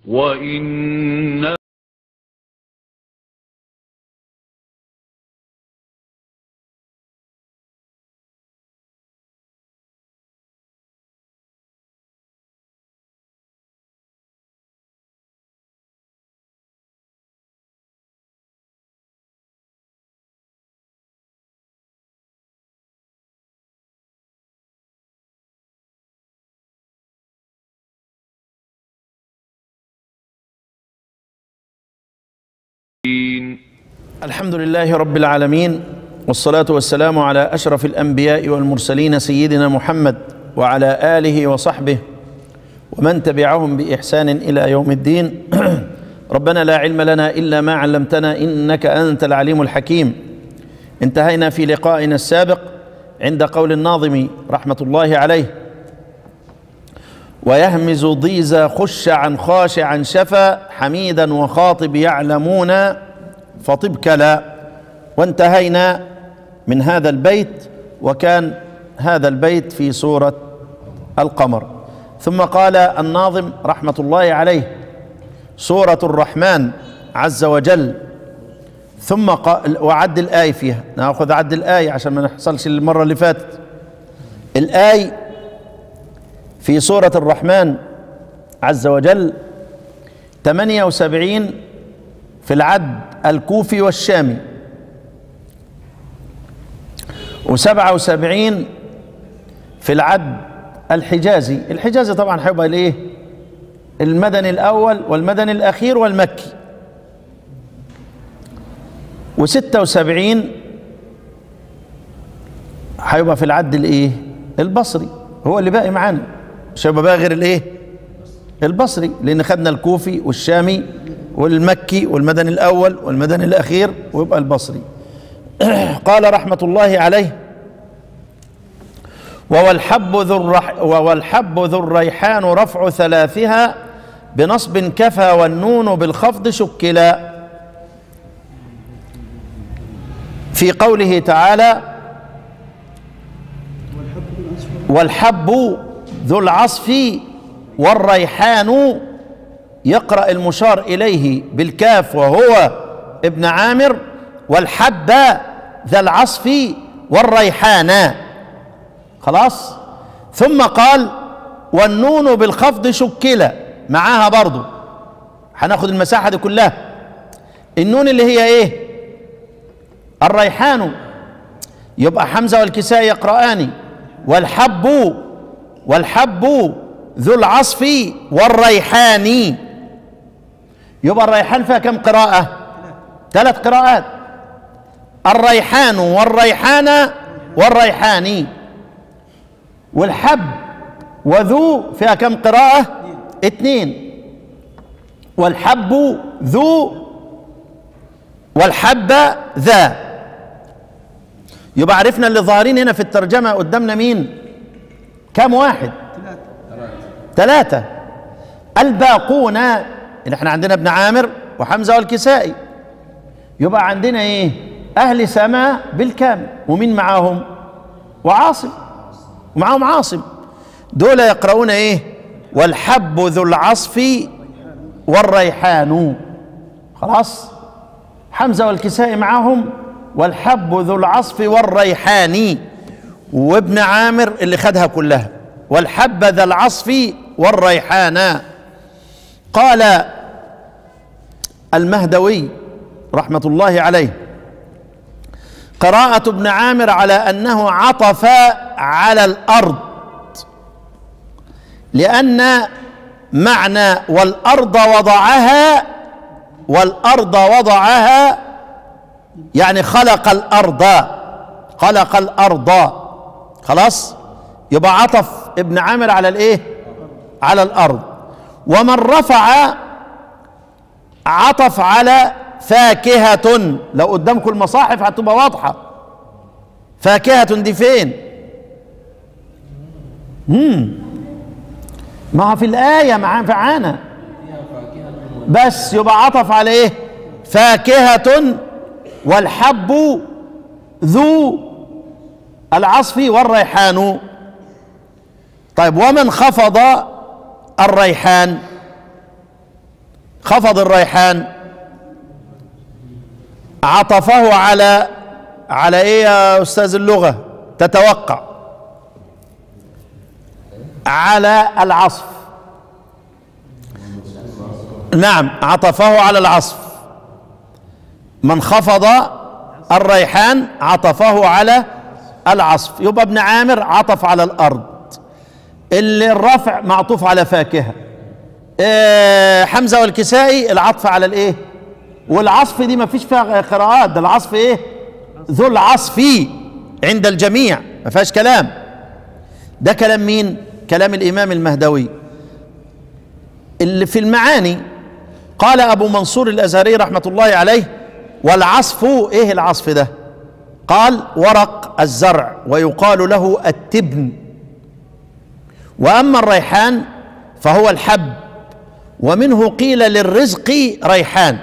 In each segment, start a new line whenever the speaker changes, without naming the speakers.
وإن
الحمد لله رب العالمين والصلاة والسلام على أشرف الأنبياء والمرسلين سيدنا محمد وعلى آله وصحبه ومن تبعهم بإحسان إلى يوم الدين ربنا لا علم لنا إلا ما علمتنا إنك أنت العليم الحكيم انتهينا في لقائنا السابق عند قول الناظم رحمة الله عليه ويهمز ضيزا خشعا خاشعا شفا حميدا وخاطب يعلمون فطب كلا وانتهينا من هذا البيت وكان هذا البيت في سورة القمر ثم قال الناظم رحمة الله عليه سورة الرحمن عز وجل ثم قال وعد الآية فيها ناخذ عد الآية عشان ما نحصلش المرة اللي فاتت الآية في سورة الرحمن عز وجل 78 في العد الكوفي والشامي وسبعة وسبعين في العد الحجازي الحجازي طبعا هيبقى الايه المدني الاول والمدني الاخير والمكي وستة وسبعين هيبقى في العد الايه البصري هو اللي باقي معانا مش هيبقى بقى غير الايه البصري لان خدنا الكوفي والشامي والمكي والمدني الاول والمدني الاخير ويبقى البصري قال رحمه الله عليه وهو الحب ذو الرح وهو الحب ذو الريحان رفع ثلاثها بنصب كفى والنون بالخفض شكلا في قوله تعالى والحب ذو العصف والريحان يقرأ المشار إليه بالكاف وهو ابن عامر والحب ذا العصف والريحان خلاص ثم قال والنون بالخفض شكلة معاها برضو هناخد المساحة دي كلها النون اللي هي ايه الريحان يبقى حمزة والكساء يقرآن والحب والحب ذو العصف والريحان يبقى الريحان فيها كم قراءة ثلاث قراءات الريحان والريحان والريحاني والحب وذو فيها كم قراءة اثنين والحب ذو والحب ذا يبقى عرفنا اللي ظاهرين هنا في الترجمة قدامنا مين كم واحد ثلاثة الباقون اللي احنا عندنا ابن عامر وحمزة والكسائي يبقى عندنا ايه اهل سماء بالكامل ومين معاهم وعاصم ومعاهم عاصم دول يقرؤون ايه والحب ذو العصف والريحان خلاص حمزة والكسائي معاهم والحب ذو العصف والريحان وابن عامر اللي خدها كلها والحب ذا العصف والريحان قال المهدوي رحمة الله عليه قراءة ابن عامر على أنه عطف على الأرض لأن معنى والأرض وضعها والأرض وضعها يعني خلق الأرض خلق الأرض خلاص يبقى عطف ابن عامر على الايه على الارض ومن رفع عطف على فاكهة لو قدامكم المصاحف هتبقى واضحة فاكهة دي فين مم. ما هو في الآية معانا معانا بس يبقى عطف على ايه فاكهة والحب ذو العصف والريحان طيب ومن خفض الريحان خفض الريحان عطفه على على ايه يا استاذ اللغه تتوقع على العصف نعم عطفه على العصف من خفض الريحان عطفه على العصف يبقى ابن عامر عطف على الارض اللي الرفع معطوف على فاكهه إيه حمزه والكسائي العطف على الايه والعصف دي ما فيش فيها قراءات ده العصف ايه ذو العصف عند الجميع ما فيهاش كلام ده كلام مين كلام الامام المهدوي اللي في المعاني قال ابو منصور الازهري رحمه الله عليه والعصف ايه العصف ده قال ورق الزرع ويقال له التبن واما الريحان فهو الحب ومنه قيل للرزق ريحان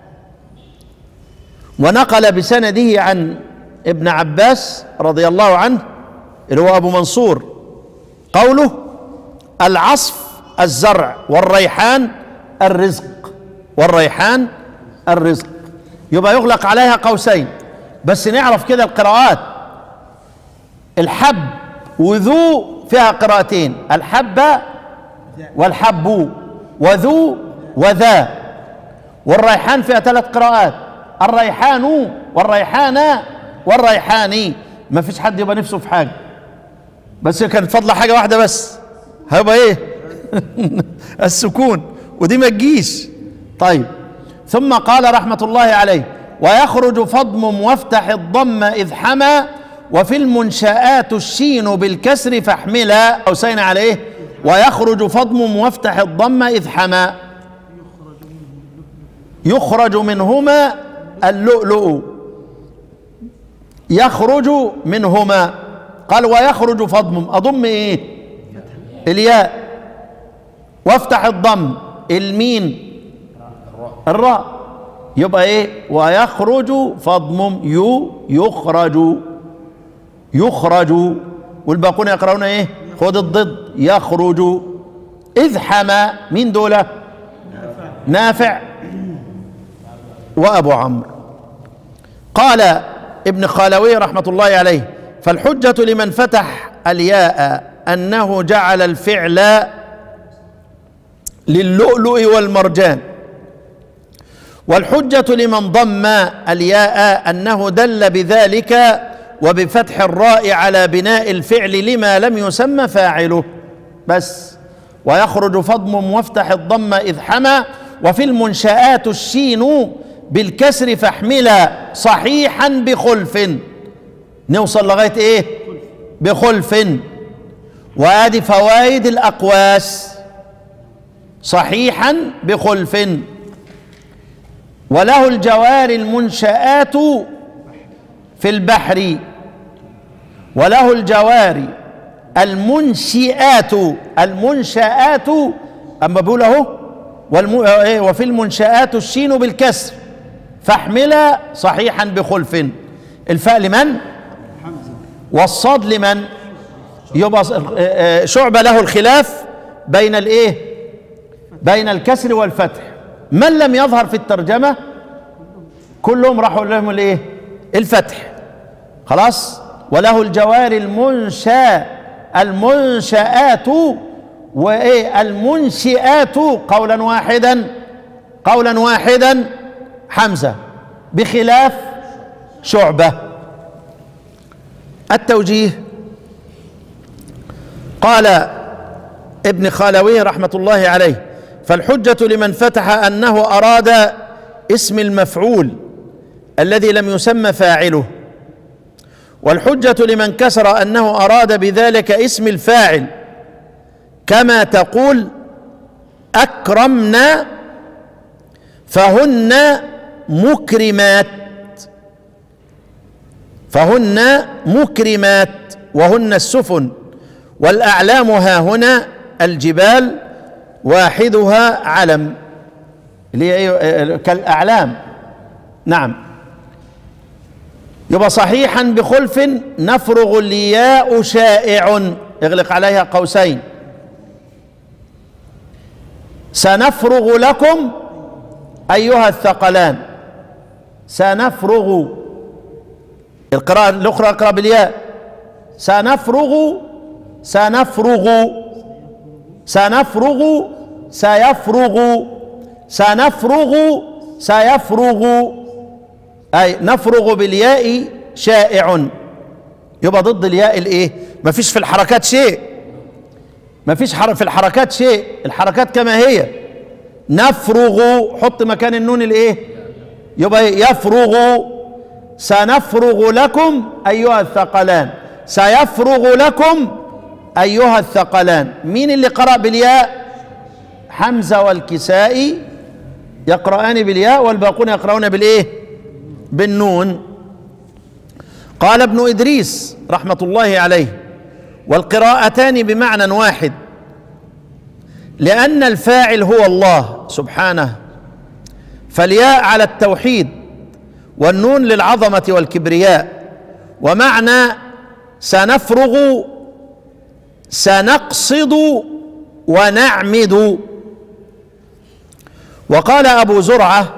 ونقل بسنده عن ابن عباس رضي الله عنه اللي هو ابو منصور قوله العصف الزرع والريحان الرزق والريحان الرزق يبقى يغلق عليها قوسين بس نعرف كده القراءات الحب وذو فيها قراءتين الحب والحب وذو وذا والريحان فيها ثلاث قراءات الريحان والريحان والريحاني ما فيش حد يبقى نفسه في حاجه بس كان فضل حاجه واحده بس هيبقى ايه السكون ودي ما تجيش طيب ثم قال رحمه الله عليه ويخرج فضم وافتح الضم اذ حمى وفي المنشآت الشين بالكسر فاحملا أوسين عليه ويخرج فضم وافتح الضم إذ حمى يخرج منهما اللؤلؤ يخرج منهما قال ويخرج فضم أضم إيه الياء وافتح الضم المين الراء يبقى ايه ويخرج فضم يو يخرج يخرج والباقون يقرؤون ايه خد الضد يخرج اذ حمى مين دولة نافع وابو عمرو قال ابن خالوي رحمة الله عليه فالحجة لمن فتح الياء انه جعل الفعل للؤلؤ والمرجان والحجة لمن ضم الياء انه دل بذلك وبفتح الراء على بناء الفعل لما لم يسمى فاعله بس ويخرج فضم وافتح الضم إذ حمى وفي المنشآت الشين بالكسر فاحملا صحيحا بخلف نوصل لغاية ايه بخلف وادي فوائد الأقواس صحيحا بخلف وله الجوار المنشآت في البحر وله الجواري المنشئات المنشآت أما بقول أهو والم... إيه وفي المنشآت الشين بالكسر فاحمل صحيحا بخلف الفاء لمن والصاد لمن يبقى شعبة له الخلاف بين الايه بين الكسر والفتح من لم يظهر في الترجمة كلهم راحوا لهم الايه الفتح خلاص وله الجوار المنشا المنشآت وايه المنشئات قولا واحدا قولا واحدا حمزة بخلاف شعبة التوجيه قال ابن خالوي رحمة الله عليه فالحجة لمن فتح أنه أراد اسم المفعول الذي لم يسمى فاعله والحجة لمن كسر أنه أراد بذلك اسم الفاعل كما تقول أكرمنا فهن مكرمات فهن مكرمات وهن السفن والأعلام ها هنا الجبال واحدها علم اللي هي كالأعلام نعم يبقى صحيحا بخلف نفرغ الياء شائع اغلق عليها قوسين سنفرغ لكم أيها الثقلان سنفرغ القراءة الأخرى اقرأ بالياء سنفرغ سنفرغ سنفرغ سيفرغ سنفرغ سيفرغ أي نفرغ بالياء شائع يبقى ضد الياء الايه مفيش في الحركات شيء مفيش حر في الحركات شيء الحركات كما هي نفرغ حط مكان النون الايه يبقى يفرغ سنفرغ لكم ايها الثقلان سيفرغ لكم ايها الثقلان مين اللي قرأ بالياء حمزة والكسائي يقرآن بالياء والباقون يقرؤون بالايه بالنون قال ابن ادريس رحمه الله عليه والقراءتان بمعنى واحد لان الفاعل هو الله سبحانه فالياء على التوحيد والنون للعظمه والكبرياء ومعنى سنفرغ سنقصد ونعمد وقال ابو زرعه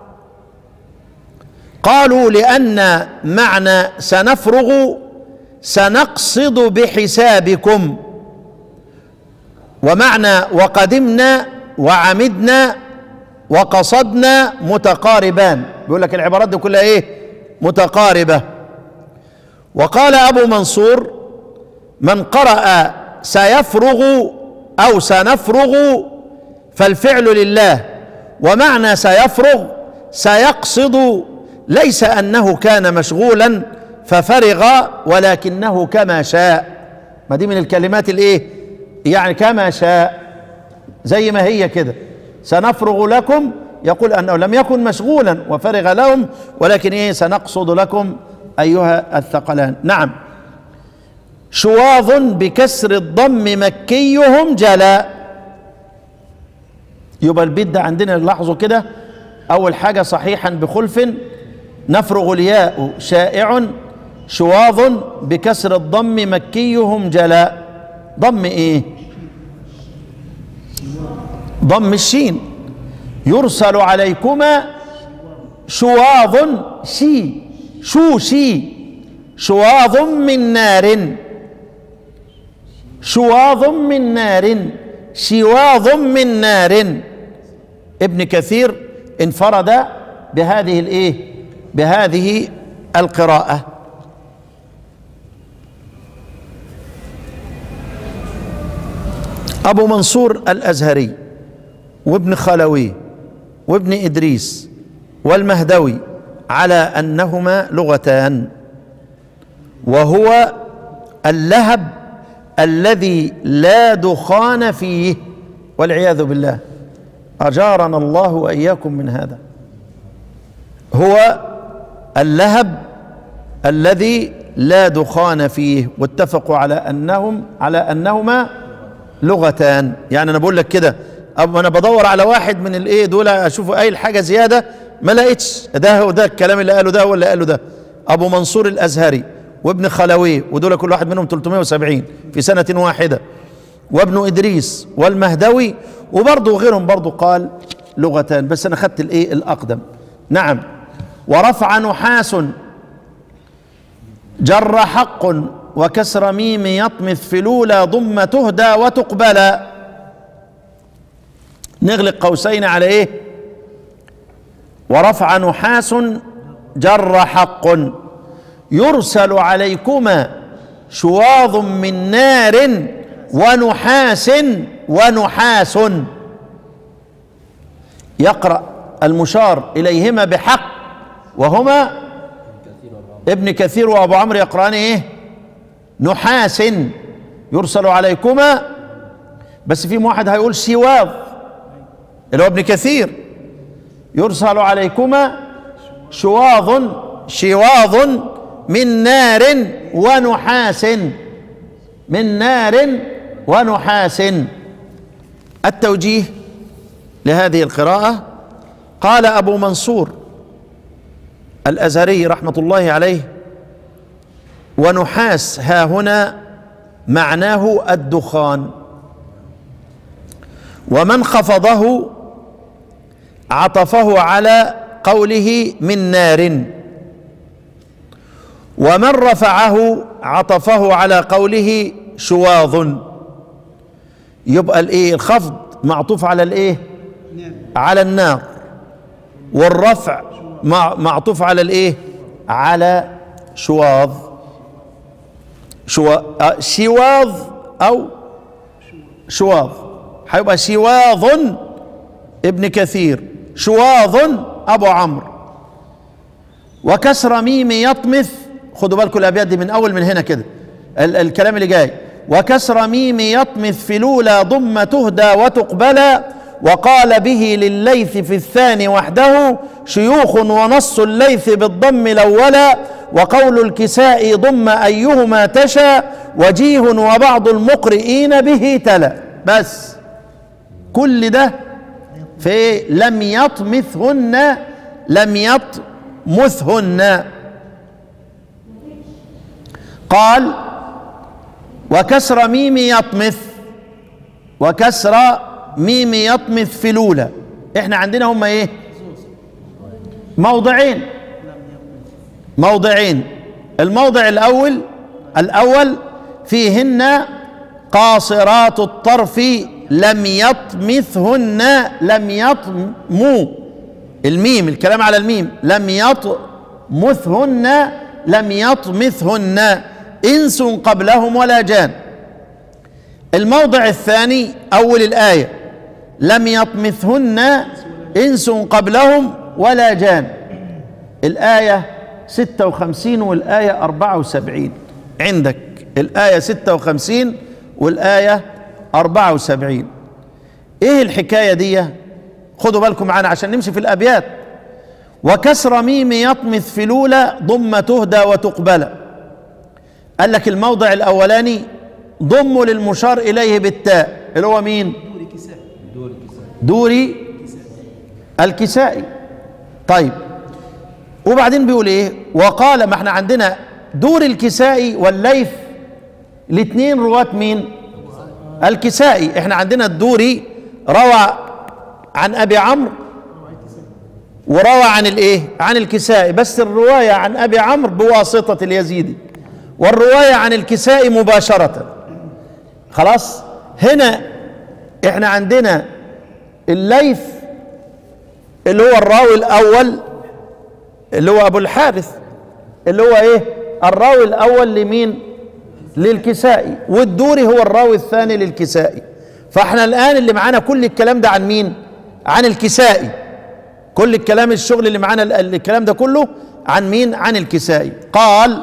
قالوا لان معنى سنفرغ سنقصد بحسابكم ومعنى وقدمنا وعمدنا وقصدنا متقاربان بيقول لك العبارات دي كلها ايه متقاربه وقال ابو منصور من قرأ سيفرغ او سنفرغ فالفعل لله ومعنى سيفرغ سيقصد ليس انه كان مشغولا ففرغ ولكنه كما شاء ما دي من الكلمات الايه يعني كما شاء زي ما هي كده سنفرغ لكم يقول انه لم يكن مشغولا وفرغ لهم ولكن ايه سنقصد لكم ايها الثقلان نعم شواظ بكسر الضم مكيهم جلاء يبقى البيت ده عندنا نلاحظه كده اول حاجه صحيحا بخلف نفرغ الياء شائع شواظ بكسر الضم مكيهم جلاء ضم ايه ضم الشين يرسل عليكما شواظ شي شو شي شواظ من نار شواظ من نار شواظ من نار ابن كثير انفرد بهذه الايه بهذه القراءة أبو منصور الأزهري وابن خلوي وابن إدريس والمهدوي على أنهما لغتان وهو اللهب الذي لا دخان فيه والعياذ بالله أجارنا الله وإياكم من هذا هو اللهب الذي لا دخان فيه واتفقوا على انهم على انهما لغتان يعني انا بقول لك كده انا بدور على واحد من الايه دول اشوفه اي حاجه زياده ما لقيتش ده هو ده الكلام اللي قاله ده ولا قاله ده ابو منصور الازهري وابن خلوي ودول كل واحد منهم 370 في سنه واحده وابن ادريس والمهدوي وبرضه غيرهم برضه قال لغتان بس انا خدت الايه الاقدم نعم ورفع نحاس جر حق وكسر ميم يطمث في الأولى ضم تهدى وتقبل نغلق قوسين على ايه ورفع نحاس جر حق يرسل عليكما شواظ من نار ونحاس ونحاس يقرأ المشار إليهما بحق وهما ابن كثير وابو عمرو يقران ايه نحاس يرسل عليكما بس في واحد هيقول سواظ اللي هو ابن كثير يرسل عليكما شواظ شواظ من نار ونحاس من نار ونحاس التوجيه لهذه القراءة قال أبو منصور الازهري رحمه الله عليه ونحاس ها هنا معناه الدخان ومن خفضه عطفه على قوله من نار ومن رفعه عطفه على قوله شواظ يبقى الايه الخفض معطوف على الايه على النار والرفع مع معطوف على الايه على شواظ شوا آه، شواظ او شواظ هيبقى شواظ ابن كثير شواظ ابو عمرو وكسر ميم يطمث خدوا بالكم الابيات دي من اول من هنا كده ال- الكلام اللي جاي وكسر ميم يطمث في الاولى ضم تهدى وتقبلا وقال به لليث في الثاني وحده شيوخ ونص الليث بالضم الاولى وقول الكساء ضم ايهما تشى وجيه وبعض المقرئين به تلا بس كل ده في لم يطمثهن لم يطمثهن قال وكسر ميم يطمث وكسر ميم يطمث في الاولى احنا عندنا هم ايه موضعين موضعين الموضع الاول الاول فيهن قاصرات الطرف لم يطمثهن لم يطموا الميم الكلام على الميم لم يطمثهن لم يطمثهن انس قبلهم ولا جان الموضع الثاني اول الايه لم يطمثهن انس قبلهم ولا جان الايه 56 والايه 74 عندك الايه 56 والايه 74 ايه الحكايه دي خدوا بالكم معانا عشان نمشي في الابيات وكسر ميم يطمث في الاولى ضم تهدى وتقبل قال لك الموضع الاولاني ضم للمشار اليه بالتاء اللي هو مين دوري الكسائي طيب وبعدين بيقول ايه وقال ما احنا عندنا دور الكسائي والليث الاثنين رواة مين الكسائي احنا عندنا الدوري روى عن ابي عمرو وروى عن الايه عن الكسائي بس الروايه عن ابي عمرو بواسطه اليزيدي والروايه عن الكسائي مباشره خلاص هنا احنا عندنا الليث اللي هو الراوي الاول اللي هو ابو الحارث اللي هو ايه الراوي الاول لمين للكسائي والدوري هو الراوي الثاني للكسائي فاحنا الان اللي معانا كل الكلام ده عن مين عن الكسائي كل الكلام الشغل اللي معانا ال- الكلام ده كله عن مين عن الكسائي قال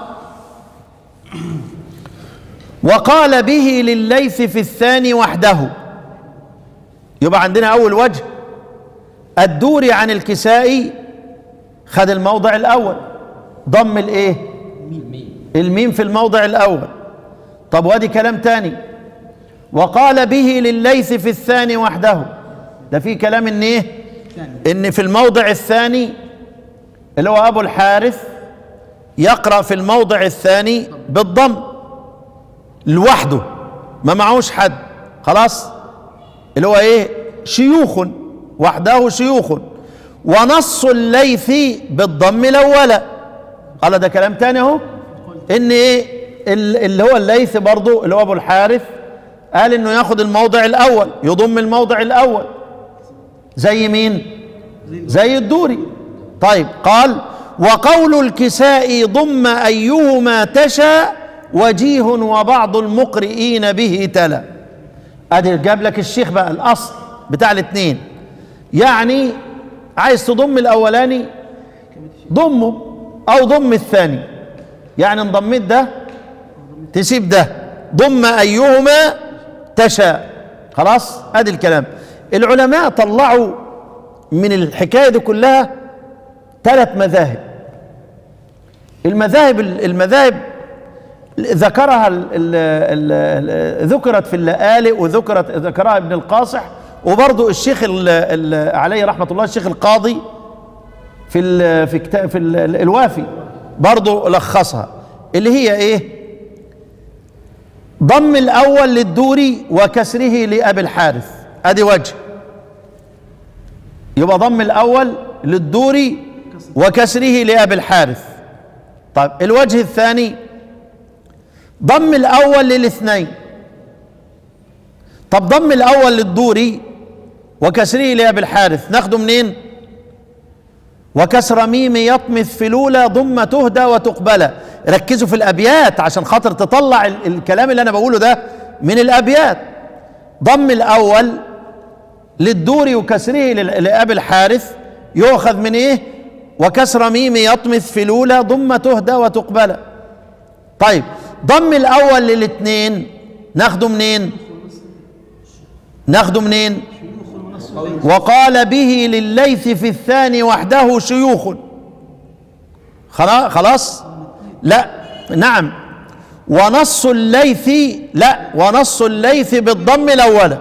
وقال به لليث في الثاني وحده يبقى عندنا اول وجه الدوري عن الكسائي خد الموضع الاول ضم الايه الميم في الموضع الاول طب وادي كلام تاني وقال به لليث في الثاني وحده ده في كلام ان ايه ان في الموضع الثاني اللي هو ابو الحارث يقرا في الموضع الثاني بالضم لوحده ما معهوش حد خلاص اللي هو ايه شيوخ وحده شيوخ ونص الليث بالضم الاولى قال ده كلام تاني اهو ان ايه ال- اللي هو الليث برضو اللي هو ابو الحارث قال انه ياخد الموضع الاول يضم الموضع الاول زي مين زي الدوري طيب قال وقول الكساء ضم ايهما تشاء وجيه وبعض المقرئين به تلا ادي جاب لك الشيخ بقى الاصل بتاع الاثنين يعني عايز تضم الاولاني ضمه او ضم الثاني يعني ان ضميت ده تسيب ده ضم ايهما تشاء خلاص ادي الكلام العلماء طلعوا من الحكايه دي كلها ثلاث مذاهب المذاهب المذاهب ذكرها ال ال ال ذكرت في اللآلئ وذكرت ذكرها ابن القاصح وبرضه الشيخ ال ال عليه رحمه الله الشيخ القاضي في ال في كتاب في ال الوافي برضه لخصها اللي هي ايه ضم الاول للدوري وكسره لابي الحارث ادي وجه يبقى ضم الاول للدوري وكسره لابي الحارث طيب الوجه الثاني ضم الاول للاثنين طب ضم الاول للدوري وكسره لابي الحارث ناخده منين وكسر ميم يطمث في الاولى ضم تهدى وتقبل ركزوا في الابيات عشان خاطر تطلع ال- الكلام اللي انا بقوله ده من الابيات ضم الاول للدوري وكسره لل- لابي الحارث يؤخذ من ايه وكسر ميم يطمث في الاولى ضم تهدى وتقبل طيب ضم الاول للاثنين ناخده منين ناخده منين وقال به لليث في الثاني وحده شيوخ خلاص خلاص لا نعم ونص الليث لا ونص الليث بالضم الاول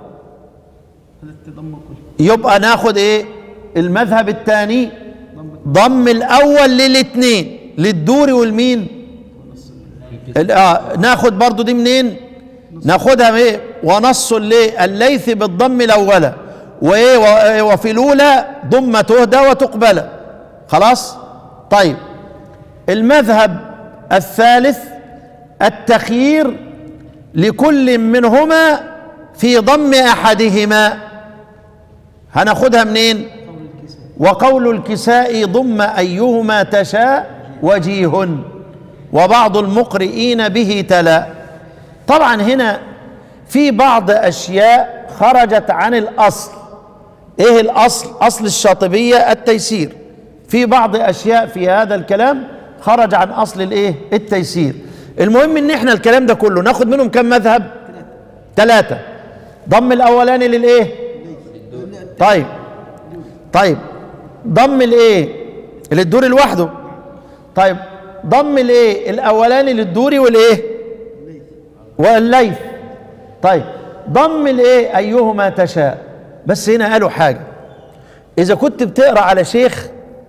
يبقى ناخد ايه المذهب الثاني ضم الاول للاثنين للدوري والمين ال- آه ناخد برضو دي منين ناخدها من ايه ونص ليه الليث بالضم الاول وايه و- وفي الاولى ضم تهدى وتقبل خلاص طيب المذهب الثالث التخيير لكل منهما في ضم احدهما هناخدها منين وقول الكساء ضم ايهما تشاء وجيه وبعض المقرئين به تلا طبعا هنا في بعض اشياء خرجت عن الاصل ايه الاصل اصل الشاطبيه التيسير في بعض اشياء في هذا الكلام خرج عن اصل الايه التيسير المهم ان احنا الكلام ده كله ناخد منهم كم مذهب ثلاثه ضم الاولاني للايه طيب طيب ضم الايه للدوري لوحده طيب ضم الايه الاولاني للدوري والايه والليث طيب ضم الايه ايهما تشاء بس هنا قالوا حاجه اذا كنت بتقرا على شيخ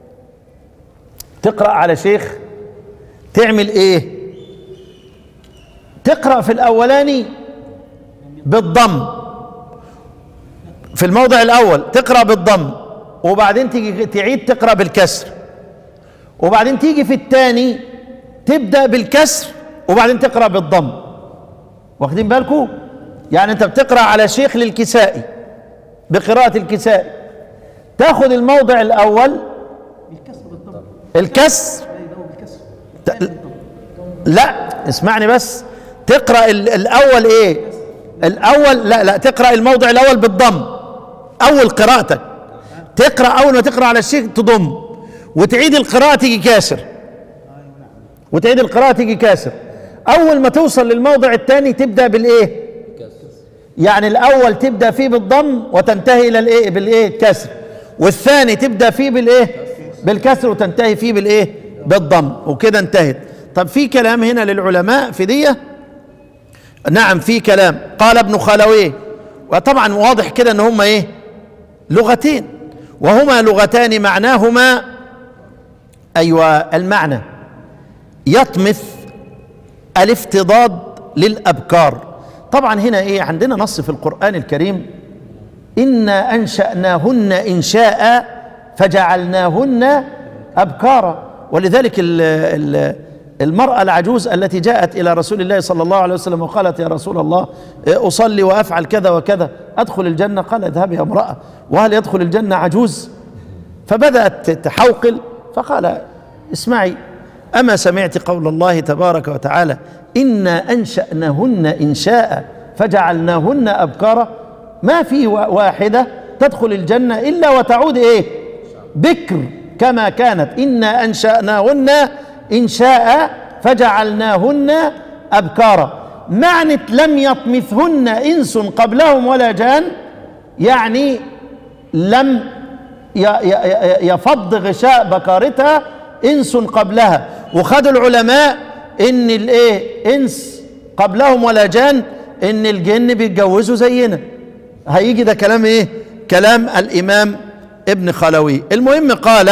تقرا على شيخ تعمل ايه تقرا في الاولاني بالضم في الموضع الاول تقرا بالضم وبعدين تيجي تعيد تقرا بالكسر وبعدين تيجي في الثاني تبدا بالكسر وبعدين تقرا بالضم واخدين بالكم يعني انت بتقرا على شيخ للكسائي بقراءه الكسائي تاخذ الموضع الاول الكسر ت- لا اسمعني بس تقرا ال- الاول ايه الاول لا لا تقرا الموضع الاول بالضم اول قراءتك تقرا اول ما تقرا على الشيخ تضم وتعيد القراءه تيجي كاسر وتعيد القراءه تيجي كاسر اول ما توصل للموضع الثاني تبدا بالايه يعني الاول تبدا فيه بالضم وتنتهي الى الايه بالايه الكسر والثاني تبدا فيه بالايه بالكسر وتنتهي فيه بالايه بالضم وكده انتهت طب في كلام هنا للعلماء في ديه نعم في كلام قال ابن خلويه وطبعا واضح كده ان هما ايه لغتين وهما لغتان معناهما ايوه المعنى يطمث الافتضاد للابكار طبعا هنا ايه عندنا نص في القران الكريم انا انشاناهن انشاء فجعلناهن ابكارا ولذلك ال ال المرأة العجوز التي جاءت إلى رسول الله صلى الله عليه وسلم وقالت يا رسول الله أصلي وأفعل كذا وكذا أدخل الجنة قال اذهب يا امرأة وهل يدخل الجنة عجوز فبدأت تحوقل فقال اسمعي أما سمعت قول الله تبارك وتعالى إنا أنشأناهن إنشاء فجعلناهن أبكارا ما في واحدة تدخل الجنة إلا وتعود إيه بكر كما كانت إنا أنشأناهن إنشاء فجعلناهن أبكارا معنى لم يطمثهن إنس قبلهم ولا جان يعني لم يفض غشاء بكارتها انس قبلها وخد العلماء ان الايه انس قبلهم ولا جان ان الجن بيتجوزوا زينا هيجي ده كلام ايه كلام الامام ابن خلوي المهم قال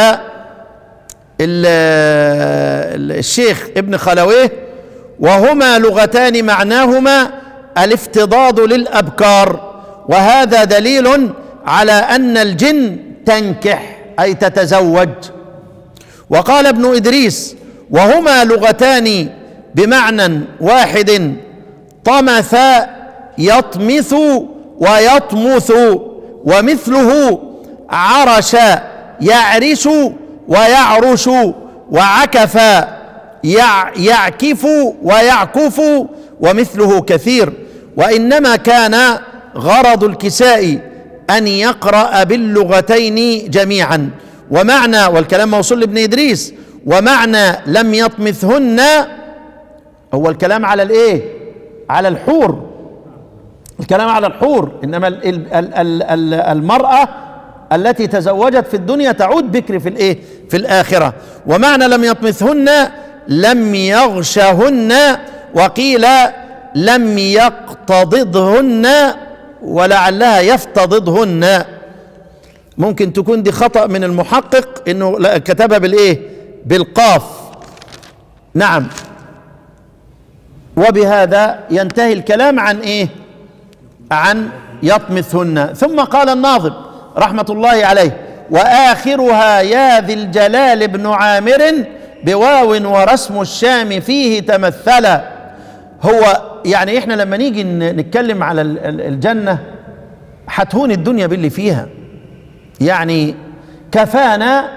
الشيخ ابن خلويه وهما لغتان معناهما الافتضاض للابكار وهذا دليل على ان الجن تنكح اي تتزوج وقال ابن ادريس وهما لغتان بمعنى واحد طمث يطمث ويطمث ومثله عرش يعرش ويعرش وعكف يعكف ويعكف ومثله كثير وانما كان غرض الكساء ان يقرا باللغتين جميعا ومعنى والكلام موصول لابن ادريس ومعنى لم يطمثهن هو الكلام على الايه على الحور الكلام على الحور انما المراه التي تزوجت في الدنيا تعود بكر في الايه في الاخره ومعنى لم يطمثهن لم يغشهن وقيل لم يقتضضهن ولعلها يفتضضهن ممكن تكون دي خطأ من المحقق انه كتبها بالايه بالقاف نعم وبهذا ينتهي الكلام عن ايه عن يطمثهن ثم قال الناظم رحمة الله عليه وآخرها يا ذي الجلال ابن عامر بواو ورسم الشام فيه تمثلا هو يعني احنا لما نيجي نتكلم على الجنة هتهون الدنيا باللي فيها يعني كفانا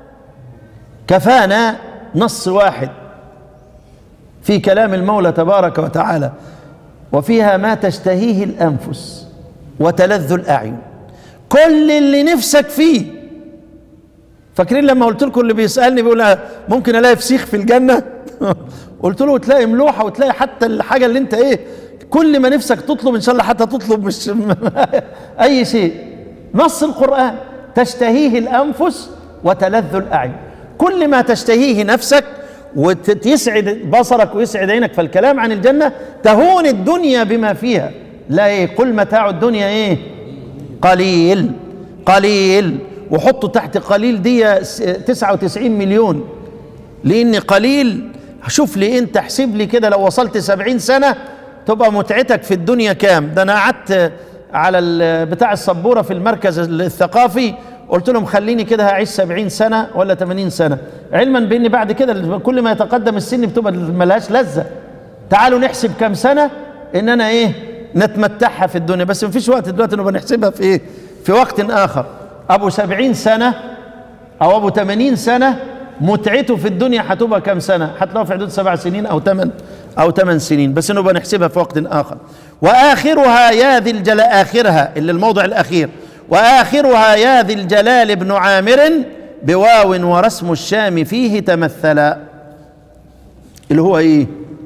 كفانا نص واحد في كلام المولى تبارك وتعالى وفيها ما تشتهيه الانفس وتلذ الاعين كل اللي نفسك فيه فاكرين لما قلت لكم اللي بيسالني بيقول ممكن الاقي فسيخ في الجنه قلت له تلاقي ملوحه وتلاقي حتى الحاجه اللي انت ايه كل ما نفسك تطلب ان شاء الله حتى تطلب مش اي شيء نص القران تشتهيه الانفس وتلذ الاعين كل ما تشتهيه نفسك وتسعد بصرك ويسعد عينك فالكلام عن الجنة تهون الدنيا بما فيها لا إيه قل متاع الدنيا ايه قليل قليل وحطوا تحت قليل دي 99 مليون لان قليل شوف لي انت احسب لي كده لو وصلت 70 سنة تبقى متعتك في الدنيا كام ده انا قعدت على بتاع السبورة في المركز الثقافي قلت لهم خليني كده هعيش 70 سنة ولا 80 سنة علما بان بعد كده كل ما يتقدم السن بتبقى ملهاش لذة تعالوا نحسب كم سنة ان انا ايه نتمتعها في الدنيا بس مفيش وقت دلوقتي نبقى نحسبها في ايه في وقت اخر ابو 70 سنة او ابو 80 سنة متعته في الدنيا هتبقى كم سنة هتلاقوا في حدود سبع سنين او ثمان او ثمان سنين بس نبقى نحسبها في وقت اخر واخرها يا ذي الجلال اخرها اللي الموضع الاخير واخرها يا ذي الجلال ابن عامر بواو ورسم الشام فيه تمثلا اللي هو ايه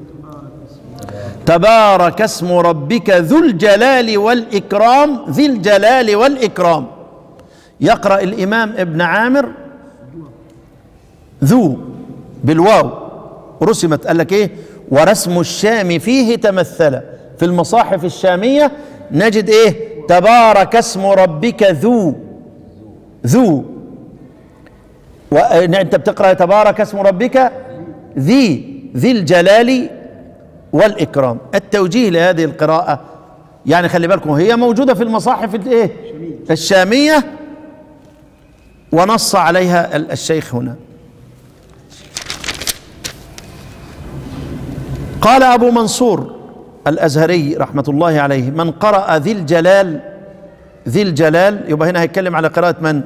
تبارك اسم ربك ذو الجلال والاكرام ذي الجلال والاكرام يقرا الامام ابن عامر ذو بالواو رسمت قال لك ايه ورسم الشام فيه تمثل في المصاحف الشاميه نجد ايه تبارك اسم ربك ذو ذو وانت بتقرا تبارك اسم ربك ذي ذي الجلال والاكرام التوجيه لهذه القراءه يعني خلي بالكم هي موجوده في المصاحف الايه الشاميه ونص عليها الشيخ هنا قال ابو منصور الازهري رحمه الله عليه من قرأ ذي الجلال ذي الجلال يبقى هنا هيتكلم على قراءة من؟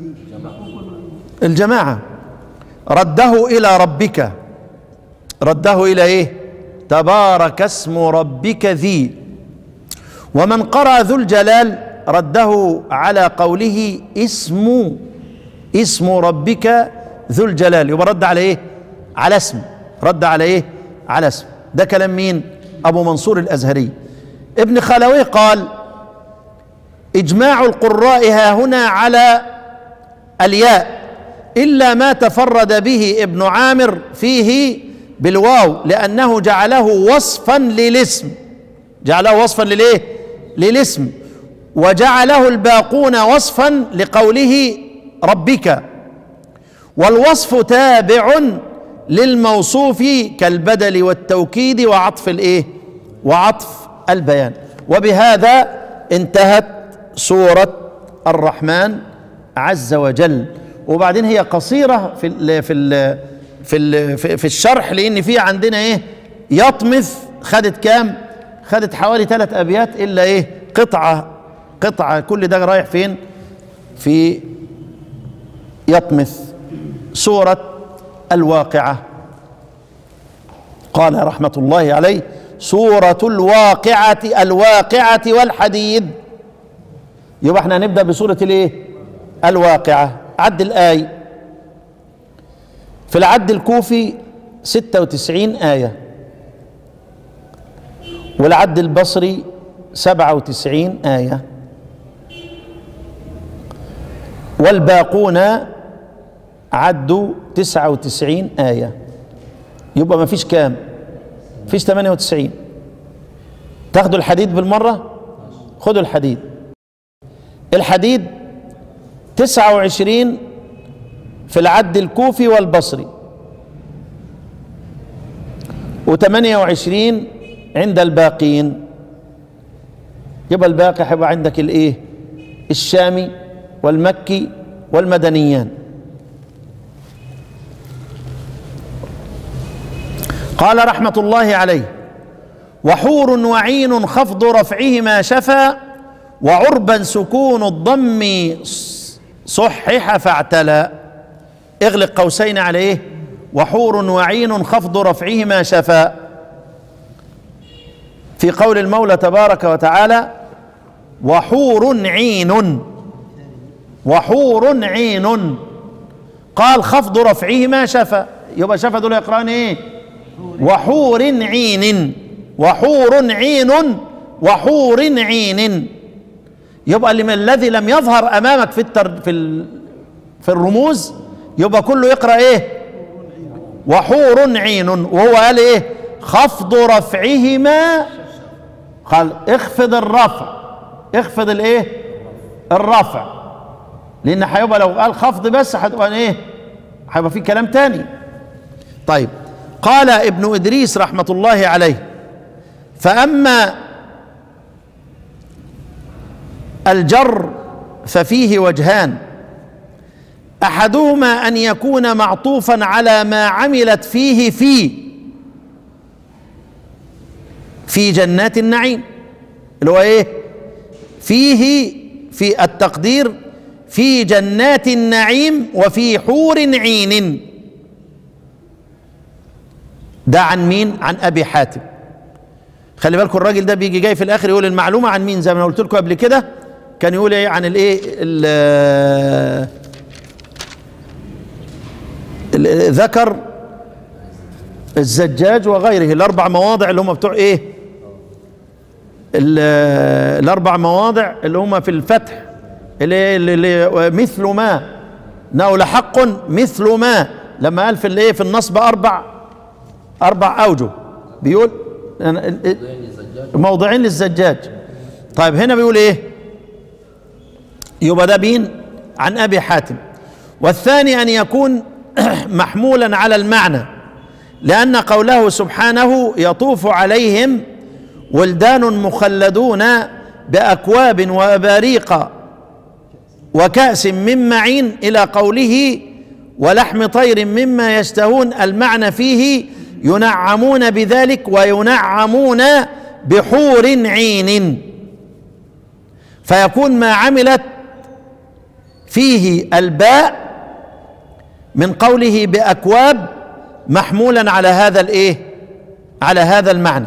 الجماعة رده إلى ربك رده إلى إيه؟ تبارك اسم ربك ذي ومن قرأ ذو الجلال رده على قوله اسم اسم ربك ذو الجلال يبقى رد على ايه على اسم رد على ايه على اسم ده كلام مين أبو منصور الأزهري ابن خلوي قال إجماع القراء ها هنا على الياء إلا ما تفرد به ابن عامر فيه بالواو لأنه جعله وصفا للاسم جعله وصفا للإيه؟ للاسم وجعله الباقون وصفا لقوله ربك والوصف تابع للموصوف كالبدل والتوكيد وعطف الايه وعطف البيان وبهذا انتهت سوره الرحمن عز وجل وبعدين هي قصيرة في ال في ال في ال في, في الشرح لأن في عندنا إيه يطمث خدت كام؟ خدت حوالي ثلاث أبيات إلا إيه قطعة قطعة كل ده رايح فين؟ في يطمث سورة الواقعة قال رحمة الله عليه سورة الواقعة الواقعة والحديد يبقى احنا هنبدأ بسورة الايه الواقعة عد الآي في العد الكوفي ستة وتسعين آية والعد البصري سبعة وتسعين آية والباقون عدوا تسعة وتسعين آية يبقى ما فيش كام فيش 98 تاخدوا الحديد بالمرة خدوا الحديد الحديد 29 في العد الكوفي والبصري و28 عند الباقين يبقى الباقي هيبقى عندك الايه الشامي والمكي والمدنيان قال رحمة الله عليه وحور وعين خفض رفعهما شفا وعربا سكون الضم صحح فاعتلى اغلق قوسين على ايه وحور وعين خفض رفعهما شفا في قول المولى تبارك وتعالى وحور عين وحور عين قال خفض رفعهما شفا يبقى شفا دول يقرأون ايه وحور عين وحور عين وحور عين يبقى الذي لم يظهر امامك في التر في ال... في الرموز يبقى كله يقرا ايه وحور عين وهو قال ايه خفض رفعهما قال اخفض الرفع اخفض الايه الرفع لان هيبقى لو قال خفض بس هتبقى ايه هيبقى في كلام تاني طيب قال ابن ادريس رحمه الله عليه فاما الجر ففيه وجهان احدهما ان يكون معطوفا على ما عملت فيه في في جنات النعيم اللي هو ايه فيه في التقدير في جنات النعيم وفي حور عين ده عن مين عن ابي حاتم خلي بالكم الراجل ده بيجي جاي في الاخر يقول المعلومه عن مين زي ما قلت لكم قبل كده كان يقول ايه عن الايه ذكر الزجاج وغيره الاربع مواضع اللي هم بتوع ايه الاربع مواضع اللي هم في الفتح اللي, اللي مثل ما انه لحق مثل ما لما قال في الايه في النصب اربع اربع اوجه بيقول موضعين للزجاج طيب هنا بيقول ايه يبقى ده بين عن ابي حاتم والثاني ان يكون محمولا على المعنى لان قوله سبحانه يطوف عليهم ولدان مخلدون باكواب واباريق وكاس من معين الى قوله ولحم طير مما يشتهون المعنى فيه ينعمون بذلك وينعمون بحور عين فيكون ما عملت فيه الباء من قوله باكواب محمولا على هذا الايه على هذا المعنى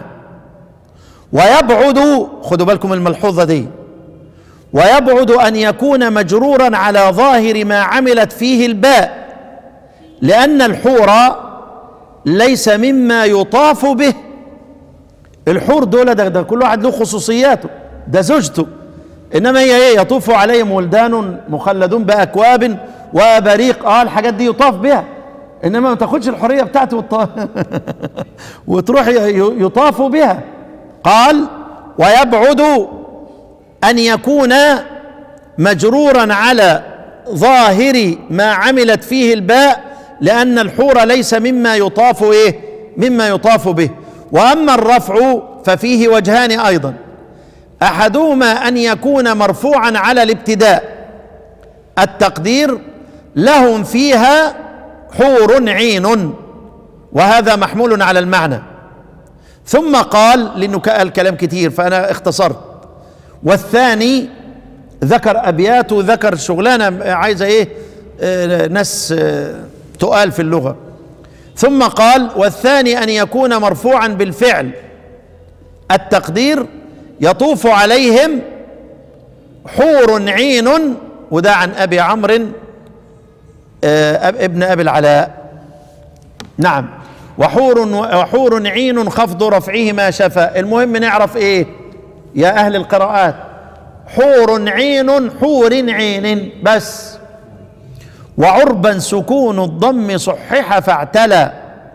ويبعد خدوا بالكم الملحوظه دي ويبعد ان يكون مجرورا على ظاهر ما عملت فيه الباء لان الحور ليس مما يطاف به الحور دول ده, ده كل واحد له خصوصياته ده زوجته انما هي ايه يطوف عليهم ولدان مخلدون باكواب واباريق اه الحاجات دي يطاف بها انما ما تاخدش الحريه بتاعته وتط... وتروح يطاف بها قال ويبعد ان يكون مجرورا على ظاهر ما عملت فيه الباء لان الحور ليس مما يطاف ايه مما يطاف به واما الرفع ففيه وجهان ايضا احدهما ان يكون مرفوعا على الابتداء التقدير لهم فيها حور عين وهذا محمول على المعنى ثم قال لانه قال كلام كتير فانا اختصرت والثاني ذكر ابيات وذكر شغلانه عايزه ايه آه ناس آه تقال في اللغه ثم قال والثاني ان يكون مرفوعا بالفعل التقدير يطوف عليهم حور عين وده عن ابي عمرو آه ابن ابي العلاء نعم وحور وحور عين خفض رفعه ما شفى المهم نعرف ايه يا اهل القراءات حور عين حور عين بس وعربا سكون الضم صحح فاعتلى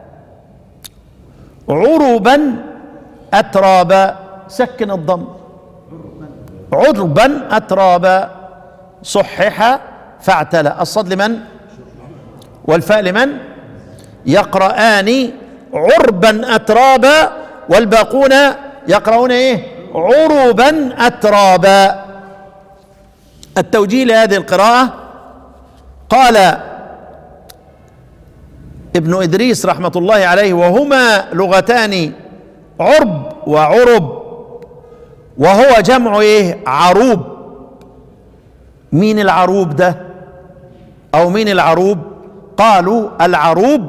عربا اترابا سكن الضم عربا اترابا صحح فاعتلى الصد لمن والفاء لمن يقرآن عربا أترابا والباقون يقرؤون ايه عربا أترابا التوجيه لهذه القراءة قال ابن إدريس رحمة الله عليه وهما لغتان عرب وعرب وهو جمع ايه عروب مين العروب ده او مين العروب قالوا العروب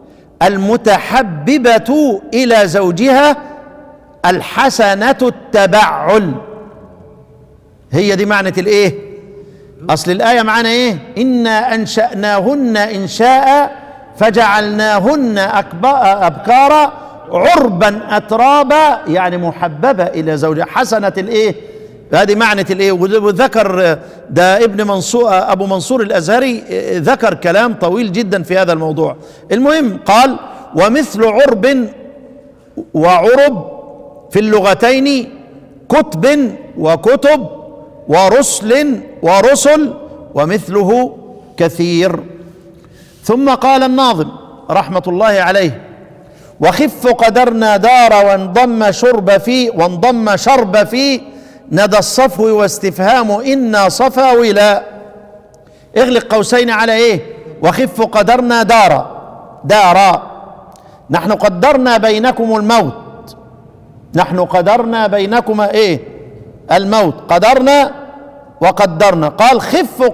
المتحببة إلى زوجها الحسنة التبعل هي دي معنى الإيه؟ أصل الآية معانا إيه؟ إنا أنشأناهن إنشاء فجعلناهن أبكارا عربا أترابا يعني محببة إلى زوجها حسنة الإيه؟ هذه معنى الايه وذكر ده ابن منصور ابو منصور الازهري ذكر كلام طويل جدا في هذا الموضوع المهم قال ومثل عرب وعرب في اللغتين كتب وكتب ورسل ورسل ومثله كثير ثم قال الناظم رحمه الله عليه وخف قدرنا دار وانضم شرب في وانضم شرب في ندى الصفو واستفهام إنا صفاولا اغلق قوسين على ايه وخف قدرنا دارا دارا نحن قدرنا بينكم الموت نحن قدرنا بينكما ايه الموت قدرنا وقدرنا قال خف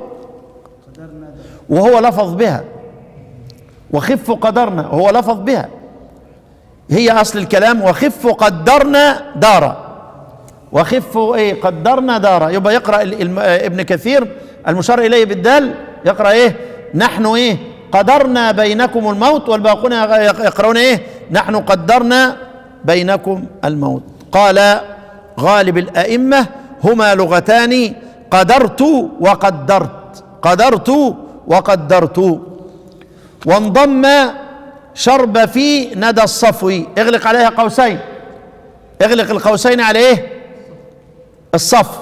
وهو لفظ بها وخف قدرنا وهو لفظ بها هي اصل الكلام وخف قدرنا دارا وخف ايه قدرنا دارا يبقى يقرا ابن كثير المشار اليه بالدال يقرا ايه نحن ايه قدرنا بينكم الموت والباقون يقرؤون ايه نحن قدرنا بينكم الموت قال غالب الائمه هما لغتان قدرت وقدرت قدرت وقدرت وانضم شرب في ندى الصفو اغلق عليها قوسين اغلق القوسين على ايه الصف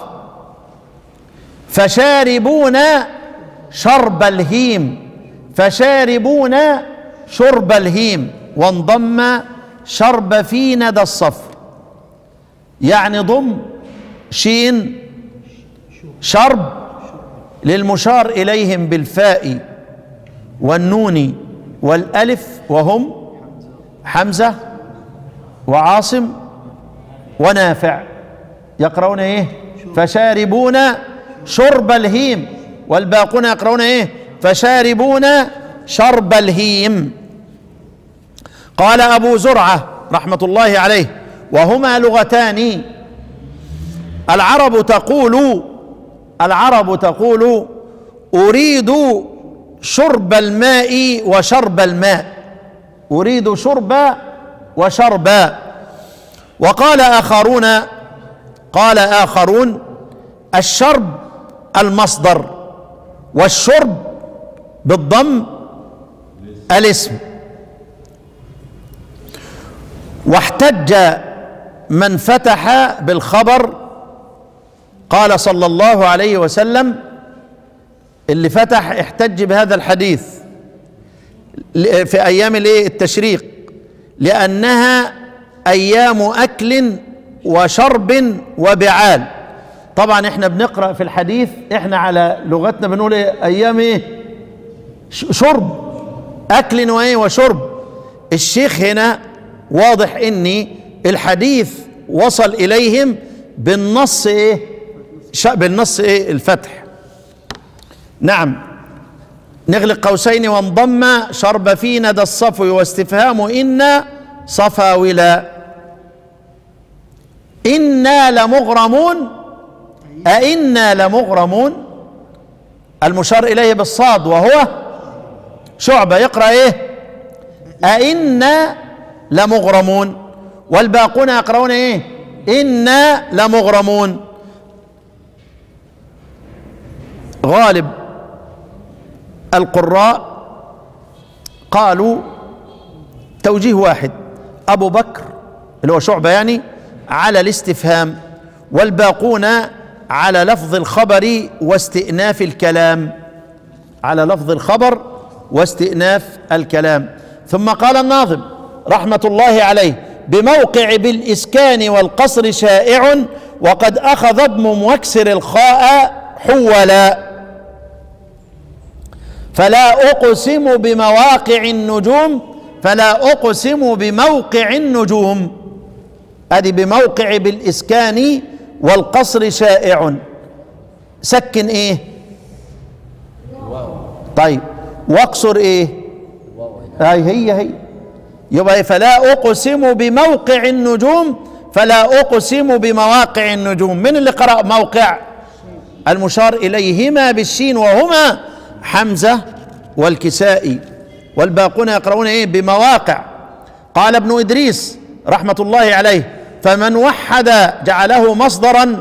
فشاربون شرب الهيم فشاربون شرب الهيم وانضم شرب في ندى الصف يعني ضم شين شرب للمشار اليهم بالفاء والنون والالف وهم حمزه وعاصم ونافع يقرؤون ايه فشاربون شرب الهيم والباقون يقرؤون ايه فشاربون شرب الهيم قال ابو زرعه رحمه الله عليه وهما لغتان العرب تقول العرب تقول اريد شرب الماء وشرب الماء اريد شرب وشربا وقال اخرون قال اخرون الشرب المصدر والشرب بالضم الاسم واحتج من فتح بالخبر قال صلى الله عليه وسلم اللي فتح احتج بهذا الحديث في ايام الايه التشريق لانها ايام اكل وشرب وبعال طبعا احنا بنقرأ في الحديث احنا على لغتنا بنقول ايه ايام ايه ش- شرب اكل وايه وشرب الشيخ هنا واضح ان الحديث وصل اليهم بالنص ايه ش- بالنص ايه الفتح نعم نغلق قوسين وانضم شرب في ندى الصفو واستفهام إن صفاولا إنا لمغرمون أئنا لمغرمون المشار إليه بالصاد وهو شعبة يقرأ إيه أئنا لمغرمون والباقون يقرؤون إيه إنا لمغرمون غالب القراء قالوا توجيه واحد أبو بكر اللي هو شعبة يعني على الاستفهام والباقون على لفظ الخبر واستئناف الكلام على لفظ الخبر واستئناف الكلام ثم قال الناظم رحمة الله عليه بموقع بالإسكان والقصر شائع وقد أخذ ابن مكسر الخاء حولا فلا أقسم بمواقع النجوم فلا أقسم بموقع النجوم أدي بموقع بالإسكان والقصر شائع سكن إيه طيب واقصر إيه هاي هي هي يبقى فلا أقسم بموقع النجوم فلا أقسم بمواقع النجوم من اللي قرأ موقع المشار إليهما بالشين وهما حمزة والكسائي والباقون يقرؤون إيه بمواقع قال ابن إدريس رحمة الله عليه فمن وحد جعله مصدرا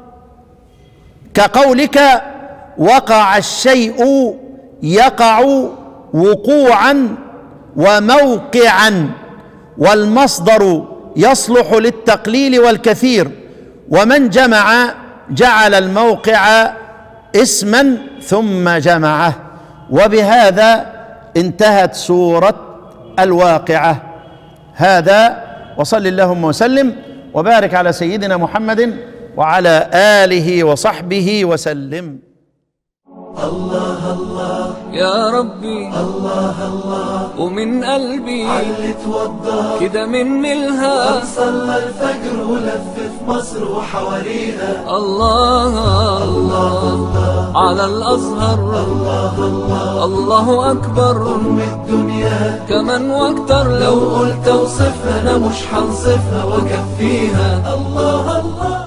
كقولك وقع الشيء يقع وقوعا وموقعا والمصدر يصلح للتقليل والكثير ومن جمع جعل الموقع اسما ثم جمعه وبهذا انتهت سوره الواقعه هذا وصل اللهم وسلم وبارك على سيدنا محمد وعلى اله وصحبه وسلم
يا ربي الله الله ومن قلبي
اللي توضى
كده مني الها
صلى الفجر ولف في مصر وحواليها
الله الله على الأزهر الله الله الله أكبر
أم الدنيا
كمان واكتر
لو
لو
قلت اوصفها انا مش هنصفها واكفيها الله الله